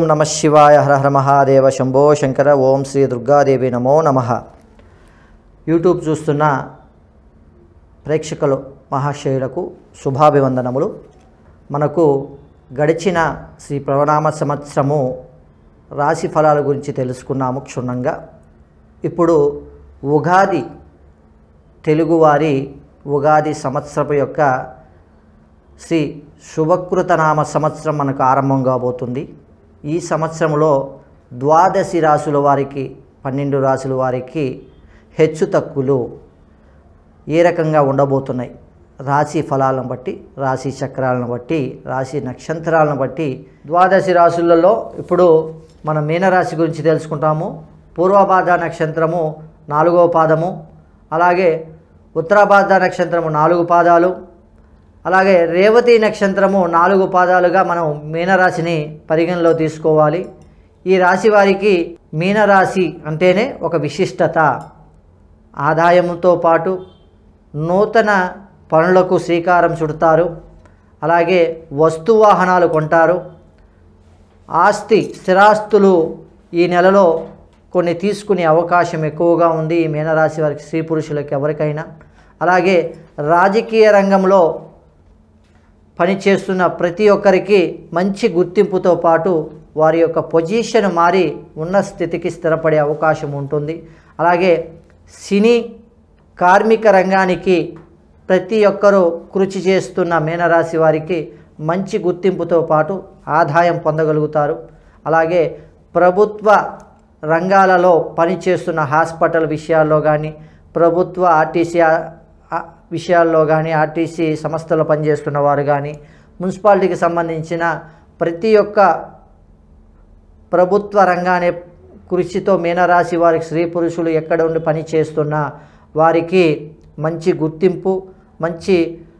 నమ శివాయ హర హర మహాదేవ శంభో శంకర ఓం శ్రీ దుర్గాదేవి నమో నమ యూట్యూబ్ చూస్తున్న ప్రేక్షకులు మహాశయులకు శుభాభివందనములు మనకు గడిచిన శ్రీ ప్రణామ సంవత్సరము రాశి ఫలాల గురించి తెలుసుకున్నాము క్షుణ్ణంగా ఇప్పుడు ఉగాది తెలుగువారి ఉగాది సంవత్సరపు యొక్క శ్రీ శుభకృతనామ సంవత్సరం మనకు ఆరంభం కాబోతుంది ఈ సంవత్సరంలో ద్వాదశి రాసుల వారికి పన్నెండు రాసుల వారికి హెచ్చు తక్కువలు ఏ రకంగా ఉండబోతున్నాయి రాశి ఫలాలను బట్టి రాశి చక్రాలను బట్టి రాశి నక్షత్రాలను బట్టి ద్వాదశి రాశులలో ఇప్పుడు మనం మీనరాశి గురించి తెలుసుకుంటాము పూర్వభాద్ర నక్షత్రము నాలుగవ పాదము అలాగే ఉత్తరాభాద్ర నక్షత్రము నాలుగు పాదాలు అలాగే రేవతి నక్షత్రము నాలుగు పాదాలుగా మనం మీనరాశిని పరిగణలో తీసుకోవాలి ఈ రాశి వారికి మీనరాశి అంటేనే ఒక విశిష్టత ఆదాయంతో పాటు నూతన పనులకు శ్రీకారం చుడతారు అలాగే వస్తు వాహనాలు కొంటారు ఆస్తి స్థిరాస్తులు ఈ నెలలో కొన్ని తీసుకునే అవకాశం ఎక్కువగా ఉంది ఈ మీనరాశి వారికి స్త్రీ పురుషులకు ఎవరికైనా అలాగే రాజకీయ రంగంలో పనిచేస్తున్న ప్రతి ఒక్కరికి మంచి గుర్తింపుతో పాటు వారి యొక్క పొజిషన్ మారి ఉన్న స్థితికి స్థిరపడే అవకాశం ఉంటుంది అలాగే సినీ కార్మిక రంగానికి ప్రతి ఒక్కరూ కృషి చేస్తున్న మీనరాశి వారికి మంచి గుర్తింపుతో పాటు ఆదాయం పొందగలుగుతారు అలాగే ప్రభుత్వ రంగాలలో పనిచేస్తున్న హాస్పిటల్ విషయాల్లో కానీ ప్రభుత్వ ఆర్టీసీ ఆ- ఆ- విషయాల్లో కానీ ఆర్టీసీ సంస్థలో పనిచేస్తున్న వారు కానీ మున్సిపాలిటీకి సంబంధించిన ప్రతి ఒక్క ప్రభుత్వ రంగానే కృషితో మీనరాశి వారికి స్త్రీ పురుషులు ఎక్కడ ఉండి పని చేస్తున్నా వారికి మంచి గుర్తింపు మంచి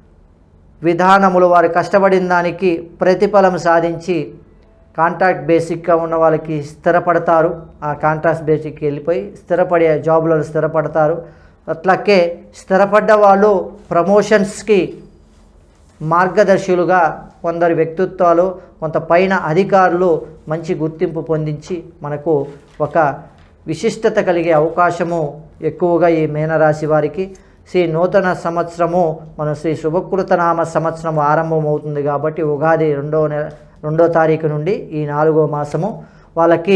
విధానములు వారు కష్టపడిన దానికి ప్రతిఫలం సాధించి కాంట్రాక్ట్ బేసిక్గా ఉన్న వాళ్ళకి స్థిరపడతారు ఆ కాంట్రాక్ట్ బేసిక్కి వెళ్ళిపోయి స్థిరపడే జాబ్లలో స్థిరపడతారు అట్లాగే స్థిరపడ్డ వాళ్ళు ప్రమోషన్స్కి మార్గదర్శులుగా కొందరు వ్యక్తిత్వాలు కొంత పైన అధికారులు మంచి గుర్తింపు పొందించి మనకు ఒక విశిష్టత కలిగే అవకాశము ఎక్కువగా ఈ మీనరాశి వారికి శ్రీ నూతన సంవత్సరము మన శ్రీ శుభకృతనామ సంవత్సరం ఆరంభమవుతుంది కాబట్టి ఉగాది రెండో నెల రెండో తారీఖు నుండి ఈ నాలుగో మాసము వాళ్ళకి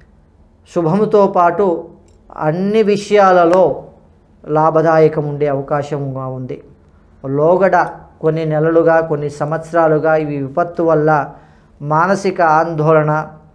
శుభముతో పాటు అన్ని విషయాలలో లాభదాయకం ఉండే అవకాశంగా ఉంది లోగడ కొన్ని నెలలుగా కొన్ని సంవత్సరాలుగా ఇవి విపత్తు వల్ల మానసిక ఆందోళన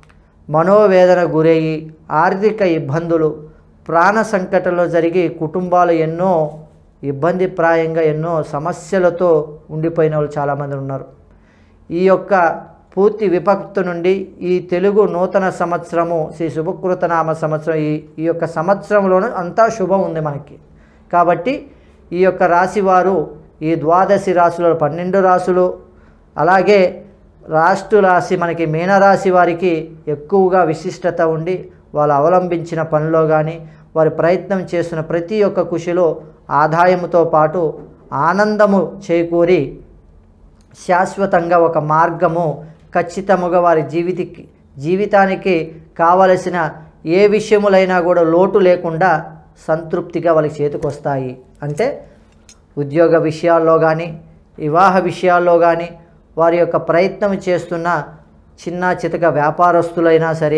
మనోవేదన గురయ్యి ఆర్థిక ఇబ్బందులు ప్రాణ సంకటంలో జరిగి కుటుంబాలు ఎన్నో ఇబ్బందిప్రాయంగా ఎన్నో సమస్యలతో ఉండిపోయిన వాళ్ళు చాలామంది ఉన్నారు ఈ యొక్క పూర్తి విపత్తు నుండి ఈ తెలుగు నూతన సంవత్సరము శ్రీ శుభకృతనామ సంవత్సరం ఈ ఈ యొక్క సంవత్సరంలోనూ అంతా శుభం ఉంది మనకి కాబట్టి ఈ యొక్క రాశి వారు ఈ ద్వాదశి రాశులలో పన్నెండు రాశులు అలాగే రాష్ట్ర రాశి మనకి మీనరాశి వారికి ఎక్కువగా విశిష్టత ఉండి వాళ్ళు అవలంబించిన పనిలో కానీ వారి ప్రయత్నం చేస్తున్న ప్రతి ఒక్క కృషిలో ఆదాయముతో పాటు ఆనందము చేకూరి శాశ్వతంగా ఒక మార్గము ఖచ్చితముగా వారి జీవితికి జీవితానికి కావలసిన ఏ విషయములైనా కూడా లోటు లేకుండా సంతృప్తిగా వాళ్ళకి చేతికొస్తాయి అంటే ఉద్యోగ విషయాల్లో కానీ వివాహ విషయాల్లో కానీ వారి యొక్క ప్రయత్నం చేస్తున్న చిన్న చితక వ్యాపారస్తులైనా సరే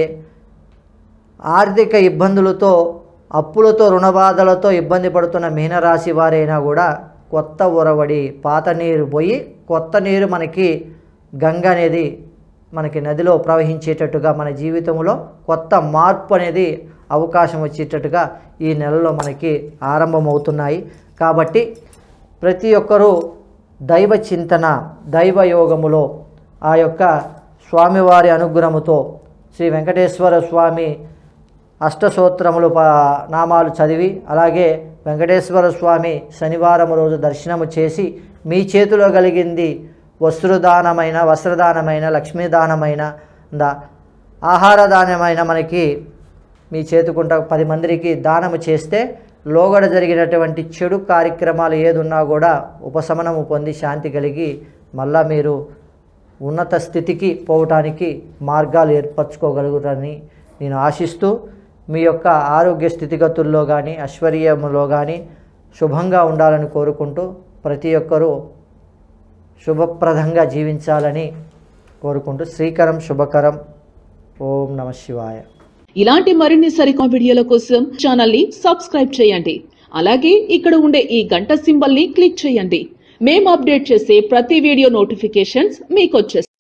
ఆర్థిక ఇబ్బందులతో అప్పులతో రుణబాధలతో ఇబ్బంది పడుతున్న మీనరాశి వారైనా కూడా కొత్త ఉరవడి పాత నీరు పోయి కొత్త నీరు మనకి గంగ అనేది మనకి నదిలో ప్రవహించేటట్టుగా మన జీవితంలో కొత్త మార్పు అనేది అవకాశం వచ్చేటట్టుగా ఈ నెలలో మనకి ఆరంభమవుతున్నాయి కాబట్టి ప్రతి ఒక్కరూ దైవ చింతన దైవ యోగములో ఆ యొక్క స్వామివారి అనుగ్రహముతో శ్రీ వెంకటేశ్వర స్వామి అష్టసూత్రములు ప నామాలు చదివి అలాగే వెంకటేశ్వర స్వామి శనివారం రోజు దర్శనము చేసి మీ చేతిలో కలిగింది వస్త్రదానమైన వస్త్రదానమైన లక్ష్మీదానమైన దా ఆహార దానమైన మనకి మీ చేతుకుంట పది మందికి దానము చేస్తే లోగడ జరిగినటువంటి చెడు కార్యక్రమాలు ఏదున్నా కూడా ఉపశమనము పొంది శాంతి కలిగి మళ్ళా మీరు ఉన్నత స్థితికి పోవటానికి మార్గాలు ఏర్పరచుకోగలుగుతారని నేను ఆశిస్తూ మీ యొక్క ఆరోగ్య స్థితిగతుల్లో కానీ ఐశ్వర్యములో కానీ శుభంగా ఉండాలని కోరుకుంటూ ప్రతి ఒక్కరూ శుభప్రదంగా జీవించాలని కోరుకుంటూ శ్రీకరం శుభకరం ఓం నమ శివాయ ఇలాంటి మరిన్ని సరికొత్త వీడియోల కోసం ఛానల్ ని సబ్స్క్రైబ్ చేయండి అలాగే ఇక్కడ ఉండే ఈ గంట సింబల్ ని క్లిక్ చేయండి మేము అప్డేట్ చేసే ప్రతి వీడియో నోటిఫికేషన్స్ మీకు వచ్చేస్తాయి